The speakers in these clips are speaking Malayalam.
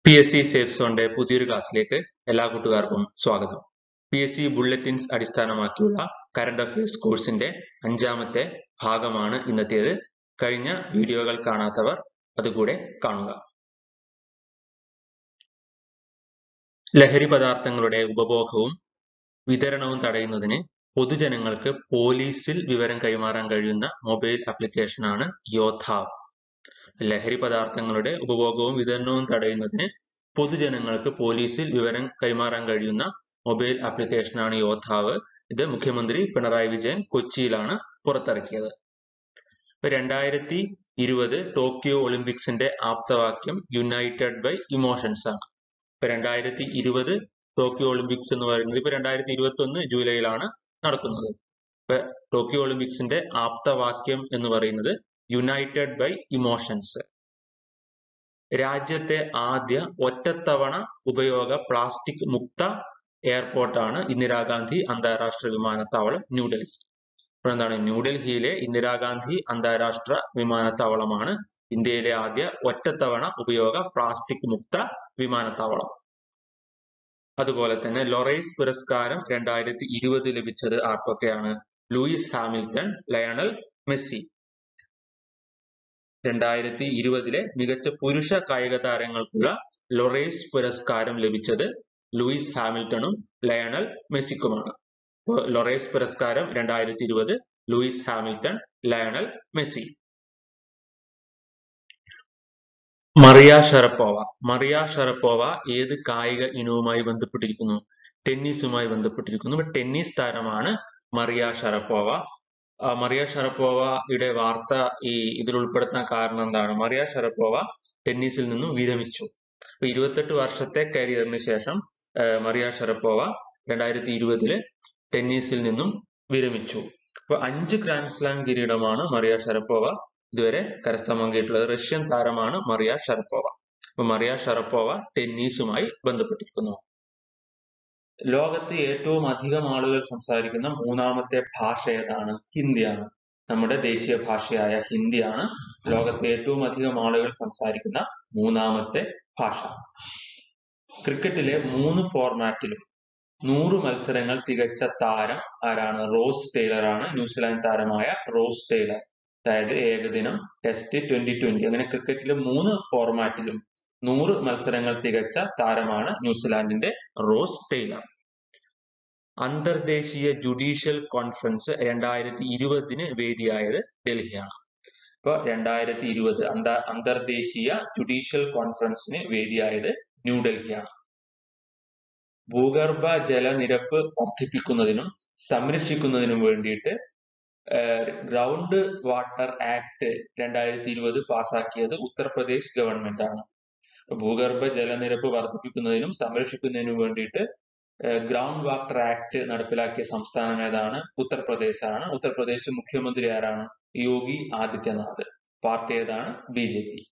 പി എസ് സി സേഫ് സോണിന്റെ പുതിയൊരു ക്ലാസ്സിലേക്ക് എല്ലാ കൂട്ടുകാർക്കും സ്വാഗതം പി എസ് സി ബുള്ളറ്റിൻസ് അടിസ്ഥാനമാക്കിയുള്ള കറണ്ട് അഫയേഴ്സ് കോഴ്സിന്റെ അഞ്ചാമത്തെ ഭാഗമാണ് ഇന്നത്തേത് കഴിഞ്ഞ വീഡിയോകൾ കാണാത്തവർ അതുകൂടെ കാണുക ലഹരി പദാർത്ഥങ്ങളുടെ ഉപഭോഗവും വിതരണവും തടയുന്നതിന് പൊതുജനങ്ങൾക്ക് പോലീസിൽ വിവരം കൈമാറാൻ കഴിയുന്ന മൊബൈൽ ആപ്ലിക്കേഷനാണ് യോദ്ധാവ് ലഹരി പദാർത്ഥങ്ങളുടെ ഉപഭോഗവും വിതരണവും തടയുന്നതിന് പൊതുജനങ്ങൾക്ക് പോലീസിൽ വിവരം കൈമാറാൻ കഴിയുന്ന മൊബൈൽ ആപ്ലിക്കേഷനാണ് യോദ്ധാവ് ഇത് മുഖ്യമന്ത്രി പിണറായി വിജയൻ കൊച്ചിയിലാണ് പുറത്തിറക്കിയത് രണ്ടായിരത്തി ഇരുപത് ടോക്കിയോ ഒളിമ്പിക്സിന്റെ ആപ്തവാക്യം യുണൈറ്റഡ് ബൈ ഇമോഷൻസ് ആണ് ഇപ്പൊ രണ്ടായിരത്തി ഇരുപത് ടോക്കിയോ ഒളിമ്പിക്സ് എന്ന് പറയുന്നത് ഇപ്പൊ രണ്ടായിരത്തി ഇരുപത്തി ഒന്ന് ജൂലൈയിലാണ് നടക്കുന്നത് ഇപ്പൊ ടോക്കിയോ ഒളിമ്പിക്സിന്റെ ആപ്തവാക്യം എന്ന് പറയുന്നത് യുണൈറ്റഡ് ബൈ ഇമോഷൻസ് രാജ്യത്തെ ആദ്യ ഒറ്റത്തവണ ഉപയോഗ പ്ലാസ്റ്റിക് മുക്ത എയർപോർട്ടാണ് ഇന്ദിരാഗാന്ധി അന്താരാഷ്ട്ര വിമാനത്താവളം ന്യൂഡൽഹി അപ്പോൾ എന്താണ് ന്യൂഡൽഹിയിലെ ഇന്ദിരാഗാന്ധി അന്താരാഷ്ട്ര വിമാനത്താവളമാണ് ഇന്ത്യയിലെ ആദ്യ ഒറ്റത്തവണ ഉപയോഗ പ്ലാസ്റ്റിക് മുക്ത വിമാനത്താവളം അതുപോലെ തന്നെ ലൊറൈസ് പുരസ്കാരം രണ്ടായിരത്തി ഇരുപത് ലഭിച്ചത് ആർക്കൊക്കെയാണ് ലൂയിസ് ഹാമിൽട്ടൺ ലയണൽ മെസ്സി രണ്ടായിരത്തി ഇരുപതിലെ മികച്ച പുരുഷ കായിക താരങ്ങൾക്കുള്ള ലൊറേസ് പുരസ്കാരം ലഭിച്ചത് ലൂയിസ് ഹാമിൽട്ടണും ലയണൽ മെസ്സിക്കുമാണ് ലൊറേസ് പുരസ്കാരം രണ്ടായിരത്തി ഇരുപത് Lewis Hamilton Lionel Messi Maria Sharapova Maria Sharapova ഏത് കായിക ഇനവുമായി ബന്ധപ്പെട്ടിരിക്കുന്നു ടെന്നീസുമായി ബന്ധപ്പെട്ടിരിക്കുന്നു ടെന്നീസ് താരമാണ് മറിയ ഷറപ്പോവ മറിയ ഷറപ്പോവയുടെ വാർത്ത ഈ ഇതിൽ ഉൾപ്പെടുത്താൻ കാരണം എന്താണ് മറിയ ഷറപ്പോവ ടെന്നീസിൽ നിന്നും വിരമിച്ചു അപ്പൊ ഇരുപത്തെട്ട് വർഷത്തെ കരിയറിന് ശേഷം മറിയ ഷറപ്പോവ രണ്ടായിരത്തി ഇരുപതില് ടെന്നീസിൽ നിന്നും വിരമിച്ചു അപ്പൊ അഞ്ച് ഗ്രാൻഡ് സ്ലാം കിരീടമാണ് മറിയ ഷറപ്പോവ ഇതുവരെ കരസ്ഥമാക്കിയിട്ടുള്ളത് റഷ്യൻ താരമാണ് മറിയ ഷറപ്പോവ അപ്പൊ മറിയ ഷറപ്പോവ ടെന്നീസുമായി ബന്ധപ്പെട്ടിരിക്കുന്നു ലോകത്ത് ഏറ്റവും അധികം ആളുകൾ സംസാരിക്കുന്ന മൂന്നാമത്തെ ഭാഷ ഏതാണ് ഹിന്ദിയാണ് നമ്മുടെ ദേശീയ ഭാഷയായ ഹിന്ദിയാണ് ലോകത്തെ ഏറ്റവും അധികം ആളുകൾ സംസാരിക്കുന്ന മൂന്നാമത്തെ ഭാഷ ക്രിക്കറ്റിലെ മൂന്ന് ഫോർമാറ്റിലും നൂറ് മത്സരങ്ങൾ തികച്ച താരം ആരാണ് റോസ് ടൈലർ ആണ് ന്യൂസിലാൻഡ് താരമായ റോസ് ടൈലർ അതായത് ഏകദിനം ടെസ്റ്റ് ട്വന്റി ട്വന്റി അങ്ങനെ ക്രിക്കറ്റിലെ മൂന്ന് ഫോർമാറ്റിലും നൂറ് മത്സരങ്ങൾ തികച്ച താരമാണ് ന്യൂസിലാൻഡിന്റെ റോസ് ടൈലർ അന്തർദേശീയ ജുഡീഷ്യൽ കോൺഫറൻസ് രണ്ടായിരത്തി ഇരുപതിന് വേദിയായത് ഡൽഹിയാണ് ഇപ്പൊ രണ്ടായിരത്തി ഇരുപത് അന്ത അന്തർദേശീയ ജുഡീഷ്യൽ കോൺഫറൻസിന് വേദിയായത് ന്യൂഡൽഹിയാണ് ഭൂഗർഭ ജലനിരപ്പ് വർദ്ധിപ്പിക്കുന്നതിനും സംരക്ഷിക്കുന്നതിനും വേണ്ടിയിട്ട് ഗ്രൗണ്ട് വാട്ടർ ആക്ട് രണ്ടായിരത്തി ഇരുപത് പാസാക്കിയത് ഉത്തർപ്രദേശ് ഗവൺമെന്റ് ആണ് ഭൂഗർഭ ജലനിരപ്പ് വർദ്ധിപ്പിക്കുന്നതിനും സംരക്ഷിക്കുന്നതിനും വേണ്ടിയിട്ട് ഗ്രൗണ്ട് വാട്ടർ ആക്ട് നടപ്പിലാക്കിയ സംസ്ഥാനം ഏതാണ് ഉത്തർപ്രദേശ് ആണ് ഉത്തർപ്രദേശ് മുഖ്യമന്ത്രി ആരാണ് യോഗി ആദിത്യനാഥ് പാർട്ടി ഏതാണ് ബി ജെ പി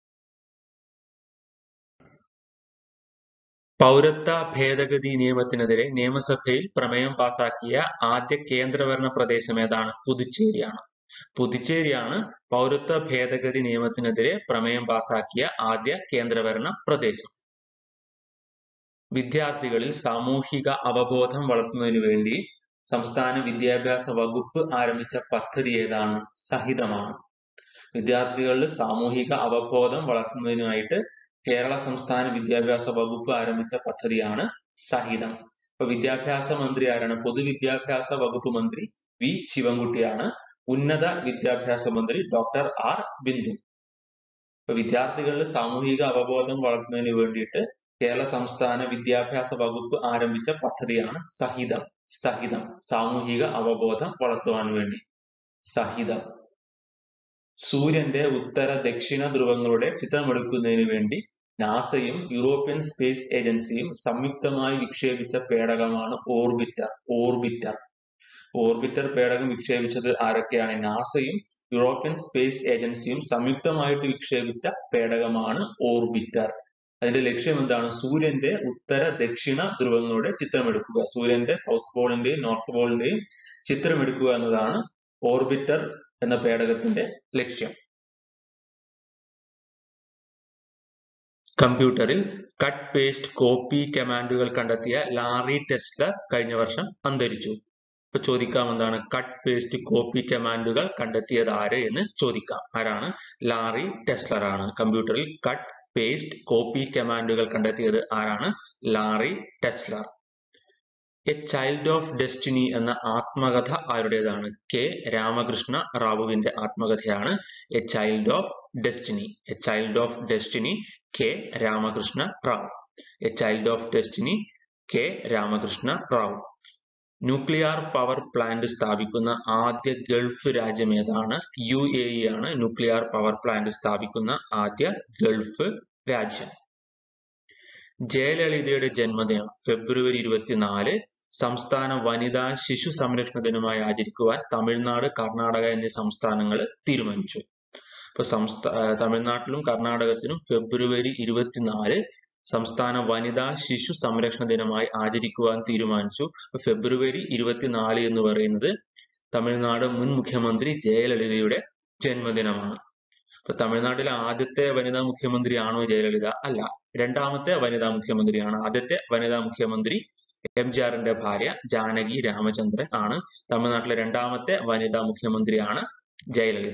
പൗരത്വ ഭേദഗതി നിയമത്തിനെതിരെ നിയമസഭയിൽ പ്രമേയം പാസാക്കിയ ആദ്യ കേന്ദ്രഭരണ പ്രദേശം ഏതാണ് പുതുച്ചേരിയാണ് പുതുച്ചേരിയാണ് പൗരത്വ ഭേദഗതി നിയമത്തിനെതിരെ പ്രമേയം പാസാക്കിയ ആദ്യ കേന്ദ്രഭരണ പ്രദേശം വിദ്യാർത്ഥികളിൽ സാമൂഹിക അവബോധം വളർത്തുന്നതിനു വേണ്ടി സംസ്ഥാന വിദ്യാഭ്യാസ വകുപ്പ് ആരംഭിച്ച പദ്ധതി ഏതാണ് സഹിതമാണ് വിദ്യാർത്ഥികളിൽ സാമൂഹിക അവബോധം വളർത്തുന്നതിനായിട്ട് കേരള സംസ്ഥാന വിദ്യാഭ്യാസ വകുപ്പ് ആരംഭിച്ച പദ്ധതിയാണ് സഹിതം ഇപ്പൊ വിദ്യാഭ്യാസ മന്ത്രി ആരാണ് പൊതുവിദ്യാഭ്യാസ വകുപ്പ് മന്ത്രി വി ശിവൻകുട്ടിയാണ് ഉന്നത വിദ്യാഭ്യാസ മന്ത്രി ഡോക്ടർ ആർ ബിന്ദു ഇപ്പൊ വിദ്യാർത്ഥികളിൽ സാമൂഹിക അവബോധം വളർത്തുന്നതിന് വേണ്ടിയിട്ട് കേരള സംസ്ഥാന വിദ്യാഭ്യാസ വകുപ്പ് ആരംഭിച്ച പദ്ധതിയാണ് സഹിതം സഹിതം സാമൂഹിക അവബോധം വളർത്തുവാൻ വേണ്ടി സഹിതം സൂര്യന്റെ ഉത്തര ദക്ഷിണ ധ്രുവങ്ങളുടെ ചിത്രമെടുക്കുന്നതിന് വേണ്ടി നാസയും യൂറോപ്യൻ സ്പേസ് ഏജൻസിയും സംയുക്തമായി വിക്ഷേപിച്ച പേടകമാണ് ഓർബിറ്റർ ഓർബിറ്റർ ഓർബിറ്റർ പേടകം വിക്ഷേപിച്ചത് ആരൊക്കെയാണ് നാസയും യൂറോപ്യൻ സ്പേസ് ഏജൻസിയും സംയുക്തമായിട്ട് വിക്ഷേപിച്ച പേടകമാണ് ഓർബിറ്റർ അതിന്റെ ലക്ഷ്യം എന്താണ് സൂര്യന്റെ ഉത്തര ദക്ഷിണ ധ്രുവങ്ങളുടെ ചിത്രമെടുക്കുക സൂര്യന്റെ സൗത്ത് പോളിന്റെയും നോർത്ത് പോളിന്റെയും ചിത്രമെടുക്കുക എന്നതാണ് ഓർബിറ്റർ എന്ന പേടകത്തിന്റെ ലക്ഷ്യം കമ്പ്യൂട്ടറിൽ കട്ട് പേസ്റ്റ് കോപ്പി കമാൻഡുകൾ കണ്ടെത്തിയ ലാറി ടെസ്ലർ കഴിഞ്ഞ വർഷം അന്തരിച്ചു ഇപ്പൊ ചോദിക്കാം എന്താണ് കട്ട് പേസ്റ്റ് കോപ്പി കമാൻഡുകൾ കണ്ടെത്തിയത് ആര് എന്ന് ചോദിക്കാം ആരാണ് ലാറി ടെസ്ലർ ആണ് കമ്പ്യൂട്ടറിൽ കട്ട് പേസ്റ്റ് കോപ്പി കമാൻഡുകൾ കണ്ടെത്തിയത് ആരാണ് Larry Tesler a child of destiny എന്ന ആത്മകഥ ആരുടേതാണ് കെ രാമകൃഷ്ണ റാവുവിന്റെ ആത്മകഥയാണ് a child of destiny a child of destiny K Ramakrishna Rao a child of destiny K Ramakrishna Rao nuclear power plant സ്ഥാപിക്കുന്ന ആദ്യ ഗൾഫ് രാജ്യം ഏതാണ് യു എ ഇ ആണ് ന്യൂക്ലിയർ പവർ പ്ലാന്റ് സ്ഥാപിക്കുന്ന ആദ്യ ഗൾഫ് രാജ്യം ജയലളിതയുടെ ജന്മദിനം ഫെബ്രുവരി ഇരുപത്തിനാല് സംസ്ഥാന വനിതാ ശിശു സംരക്ഷണ ദിനമായി ആചരിക്കുവാൻ തമിഴ്നാട് കർണാടക എന്നീ സംസ്ഥാനങ്ങൾ തീരുമാനിച്ചു ഇപ്പൊ സംസ്ഥാ തമിഴ്നാട്ടിലും കർണാടകത്തിലും ഫെബ്രുവരി ഇരുപത്തിനാല് സംസ്ഥാന വനിതാ ശിശു സംരക്ഷണ ദിനമായി ആചരിക്കുവാൻ തീരുമാനിച്ചു ഫെബ്രുവരി ഇരുപത്തിനാല് എന്ന് പറയുന്നത് തമിഴ്നാട് മുൻ മുഖ്യമന്ത്രി ജയലളിതയുടെ ജന്മദിനമാണ് ഇപ്പൊ തമിഴ്നാട്ടിലെ ആദ്യത്തെ വനിതാ മുഖ്യമന്ത്രിയാണോ ജയലളിത അല്ല രണ്ടാമത്തെ വനിതാ മുഖ്യമന്ത്രിയാണ് ആദ്യത്തെ വനിതാ മുഖ്യമന്ത്രി എം ജി ആറിന്റെ ഭാര്യ ജാനകി രാമചന്ദ്രൻ ആണ് തമിഴ്നാട്ടിലെ രണ്ടാമത്തെ വനിതാ മുഖ്യമന്ത്രിയാണ് ജയലളിത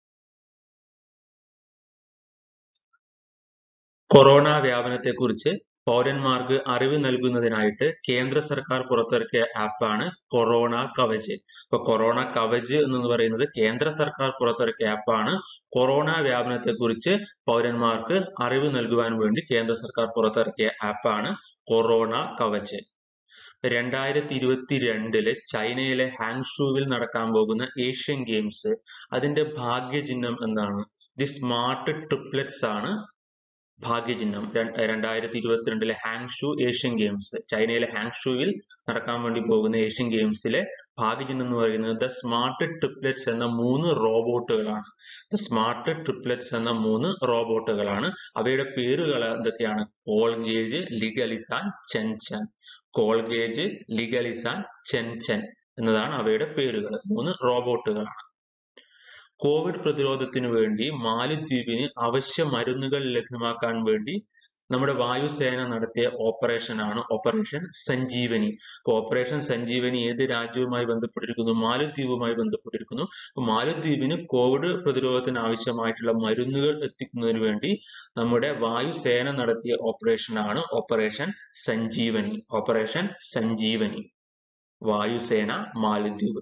കൊറോണ വ്യാപനത്തെക്കുറിച്ച് പൗരന്മാർക്ക് അറിവ് നൽകുന്നതിനായിട്ട് കേന്ദ്ര സർക്കാർ പുറത്തിറക്കിയ ആപ്പാണ് കൊറോണ കവച് ഇപ്പൊ കൊറോണ കവച് എന്ന് പറയുന്നത് കേന്ദ്ര സർക്കാർ പുറത്തിറക്കിയ ആപ്പാണ് കൊറോണ വ്യാപനത്തെക്കുറിച്ച് പൗരന്മാർക്ക് അറിവ് നൽകുവാൻ വേണ്ടി കേന്ദ്ര സർക്കാർ പുറത്തിറക്കിയ ആപ്പാണ് കൊറോണ കവച് രണ്ടായിരത്തി ഇരുപത്തി രണ്ടില് ചൈനയിലെ ഹാങ്ഷുവിൽ നടക്കാൻ പോകുന്ന ഏഷ്യൻ ഗെയിംസ് അതിന്റെ ഭാഗ്യചിഹ്നം എന്താണ് ദി സ്മാർട്ട് ട്രിപ്ലെറ്റ്സ് ആണ് ഭാഗ്യചിഹ്നം രണ്ടായിരത്തി ഇരുപത്തിരണ്ടിലെ ഹാങ്ഷു ഏഷ്യൻ ഗെയിംസ് ചൈനയിലെ ഹാങ്ഷുവിൽ നടക്കാൻ വേണ്ടി പോകുന്ന ഏഷ്യൻ ഗെയിംസിലെ ഭാഗ്യചിഹ്നം എന്ന് പറയുന്നത് ദ സ്മാർട്ട് ട്രിപ്ലെറ്റ്സ് എന്ന മൂന്ന് റോബോട്ടുകളാണ് ദ സ്മാർട്ട് ട്രിപ്ലെറ്റ്സ് എന്ന മൂന്ന് റോബോട്ടുകളാണ് അവയുടെ പേരുകൾ എന്തൊക്കെയാണ് കോൾഗേജ് ലിഗലിസാൻ ചെൻചൻ കോൾഗേജ് ലിഗലിസാൻ ചെൻചൻ എന്നതാണ് അവയുടെ പേരുകൾ മൂന്ന് റോബോട്ടുകളാണ് കോവിഡ് പ്രതിരോധത്തിനു വേണ്ടി മാലിദ്വീപിന് അവശ്യ മരുന്നുകൾ ലഭ്യമാക്കാൻ വേണ്ടി നമ്മുടെ വായുസേന നടത്തിയ ഓപ്പറേഷൻ ആണ് ഓപ്പറേഷൻ സഞ്ജീവനി ഇപ്പൊ ഓപ്പറേഷൻ സഞ്ജീവനി ഏത് രാജ്യവുമായി ബന്ധപ്പെട്ടിരിക്കുന്നു മാലദ്വീപുമായി ബന്ധപ്പെട്ടിരിക്കുന്നു മാലദ്വീപിന് കോവിഡ് പ്രതിരോധത്തിന് ആവശ്യമായിട്ടുള്ള മരുന്നുകൾ എത്തിക്കുന്നതിന് വേണ്ടി നമ്മുടെ വായുസേന നടത്തിയ ഓപ്പറേഷൻ ആണ് ഓപ്പറേഷൻ സഞ്ജീവനി ഓപ്പറേഷൻ സഞ്ജീവനി വായുസേന മാലദ്വീപ്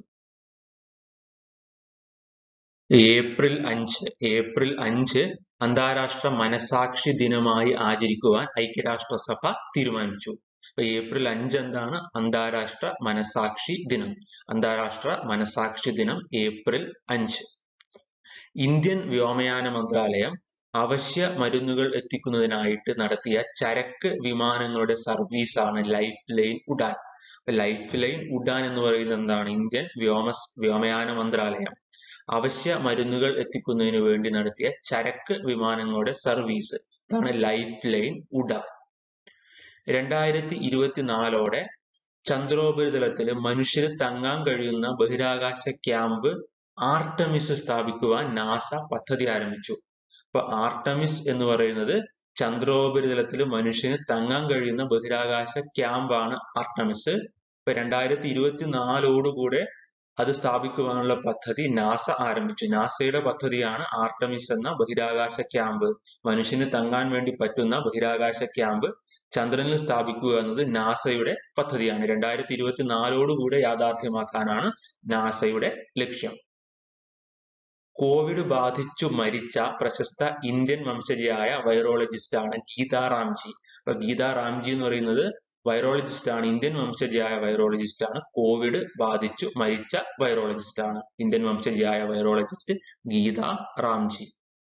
ഏപ്രിൽ അഞ്ച് ഏപ്രിൽ അഞ്ച് അന്താരാഷ്ട്ര മനസാക്ഷി ദിനമായി ആചരിക്കുവാൻ ഐക്യരാഷ്ട്രസഭ തീരുമാനിച്ചു അപ്പൊ ഏപ്രിൽ അഞ്ച് എന്താണ് അന്താരാഷ്ട്ര മനസാക്ഷി ദിനം അന്താരാഷ്ട്ര മനസാക്ഷി ദിനം ഏപ്രിൽ അഞ്ച് ഇന്ത്യൻ വ്യോമയാന മന്ത്രാലയം അവശ്യ മരുന്നുകൾ എത്തിക്കുന്നതിനായിട്ട് നടത്തിയ ചരക്ക് വിമാനങ്ങളുടെ സർവീസാണ് life line Udan life line Udan എന്ന് പറയുന്നത് എന്താണ് ഇന്ത്യൻ വ്യോമ വ്യോമയാന മന്ത്രാലയം അവശ്യ മരുന്നുകൾ എത്തിക്കുന്നതിന് വേണ്ടി നടത്തിയ ചരക്ക് വിമാനങ്ങളുടെ സർവീസ് ഇതാണ് ലൈഫ് ലൈൻ ഉഡാൻ രണ്ടായിരത്തി ഇരുപത്തിനാലോടെ ചന്ദ്രോപരിതലത്തിൽ മനുഷ്യന് തങ്ങാൻ കഴിയുന്ന ബഹിരാകാശ ക്യാമ്പ് ആർട്ടമിസ് സ്ഥാപിക്കുവാൻ നാസ പദ്ധതി ആരംഭിച്ചു അപ്പൊ ആർട്ടമിസ് എന്ന് പറയുന്നത് ചന്ദ്രോപരിതലത്തിൽ മനുഷ്യന് തങ്ങാൻ കഴിയുന്ന ബഹിരാകാശ ക്യാമ്പാണ് ആർട്ടമിസ് ഇപ്പൊ രണ്ടായിരത്തി ഇരുപത്തിനാലോടുകൂടെ അത് സ്ഥാപിക്കുവാനുള്ള പദ്ധതി നാസ ആരംഭിച്ചു നാസയുടെ പദ്ധതിയാണ് ആർട്ടമിസ് എന്ന ബഹിരാകാശ ക്യാമ്പ് മനുഷ്യന് തങ്ങാൻ വേണ്ടി പറ്റുന്ന ബഹിരാകാശ ക്യാമ്പ് ചന്ദ്രനിൽ സ്ഥാപിക്കുക എന്നത് നാസയുടെ പദ്ധതിയാണ് രണ്ടായിരത്തി ഇരുപത്തിനാലോടുകൂടെ യാഥാർത്ഥ്യമാക്കാനാണ് നാസയുടെ ലക്ഷ്യം കോവിഡ് ബാധിച്ചു മരിച്ച പ്രശസ്ത ഇന്ത്യൻ വംശജയായ വൈറോളജിസ്റ്റ് ആണ് ഗീത റാംജി അപ്പൊ ഗീത റാംജി എന്ന് പറയുന്നത് വൈറോളജിസ്റ്റ് ആണ് ഇന്ത്യൻ വംശജയായ വൈറോളജിസ്റ്റ് ആണ് കോവിഡ് ബാധിച്ചു മരിച്ച വൈറോളജിസ്റ്റ് ആണ് ഇന്ത്യൻ വംശജയായ വൈറോളജിസ്റ്റ് ഗീത റാംജി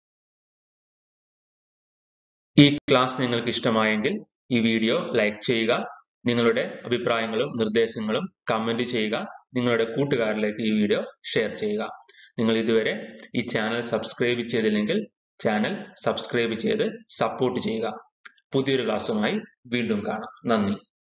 ഈ ക്ലാസ് നിങ്ങൾക്ക് ഇഷ്ടമായെങ്കിൽ ഈ വീഡിയോ ലൈക്ക് ചെയ്യുക നിങ്ങളുടെ അഭിപ്രായങ്ങളും നിർദ്ദേശങ്ങളും കമന്റ് ചെയ്യുക നിങ്ങളുടെ കൂട്ടുകാരിലേക്ക് ഈ വീഡിയോ ഷെയർ ചെയ്യുക നിങ്ങൾ ഇതുവരെ ഈ ചാനൽ സബ്സ്ക്രൈബ് ചെയ്തില്ലെങ്കിൽ ചാനൽ സബ്സ്ക്രൈബ് ചെയ്ത് സപ്പോർട്ട് ചെയ്യുക പുതിയൊരു ക്ലാസ്സുമായി വീണ്ടും കാണാം നന്ദി